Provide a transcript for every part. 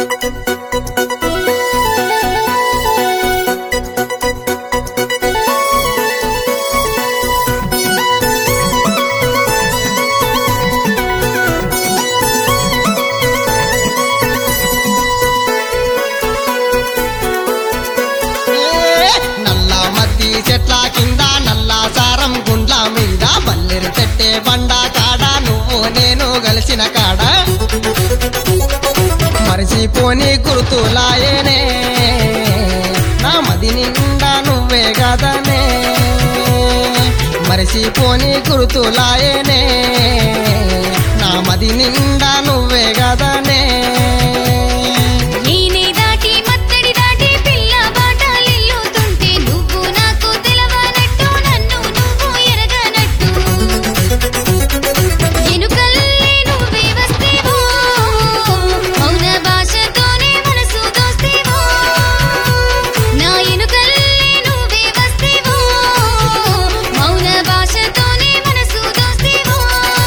ఏ, నల్ల మద్ది చెట్ల కింద నల్ల సారం గుండ్ల మీద మల్లెరు చెట్టే బండ కాడ నువ్వు నేను కలిసిన కాడ మరిచిపోని గుర్తులాయనే నా మది నిండా నువ్వే కదనే మరిచిపోని గుర్తులాయనే నా మది నిండా నువ్వే కదనే ఈనే దాటి మత్తడి దాటి పిల్ల బాటలిల్లుతుంటే నువ్వు నాకు తెలవనట్టు నన్ను నువ్వు ఎరగనట్టు ఎనుకల్లే నువ్వే వస్తేవో మౌన భాషతోనే మనసు దోస్తేవో నా ఎనుకల్లే నువ్వే వస్తేవో మౌన భాషతోనే మనసు దోస్తేవో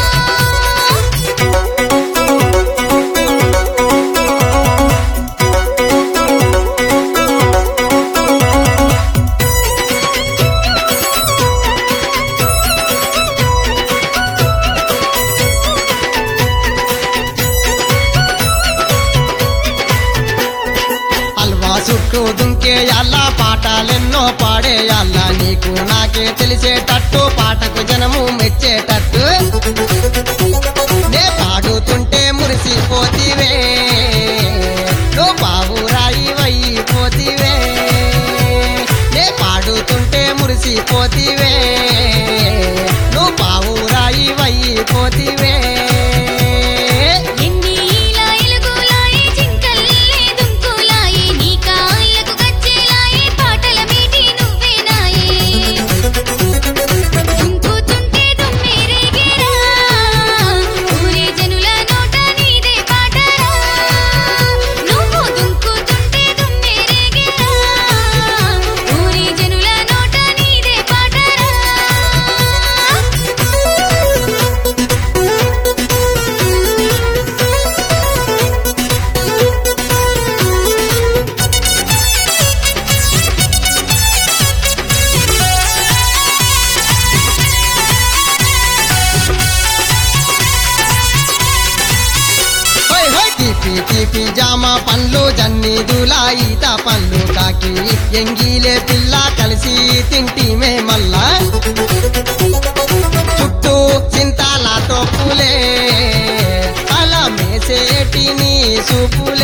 అల్వా చుట్టూ దుంకే అల్లా పాటలెన్నో పాడేయాల నీకు నాకే తెలిసేటట్టు పాటకు జనము మెచ్చేటట్టు నే పాడుతుంటే మురిసిపోతివే నువ్వు బాబురాయి పోతివే నే పాడుతుంటే మురిసిపోతివే నువ్వు బాబురాయి పోతివే ఎన్ని ఇలా ఎలుగులాయి జింకల్లే దుంకులాయి నీ కాళ్ళకు గజ్జెలాయి పాటల మీటి నువ్వేనాయి దుంకుతుంటే దుమ్మెరేగేరా ఊరే జనుల నోట నీదే పాటరా నువ్వు దుంకుతుంటే దుమ్మెరేగేరా ఊరే జనుల నోట నీదే పాటరా హోయ్ హోయ్ తీపి తీపి జామ పండ్లు జన్నీదుల ఈత పండ్లు కాకి ఎంగిలే పిల్ల కలిసి తింటిమే మల్లా చుట్టూ చింతాలతో పూలే అలా మేసేటి నీ సూపులే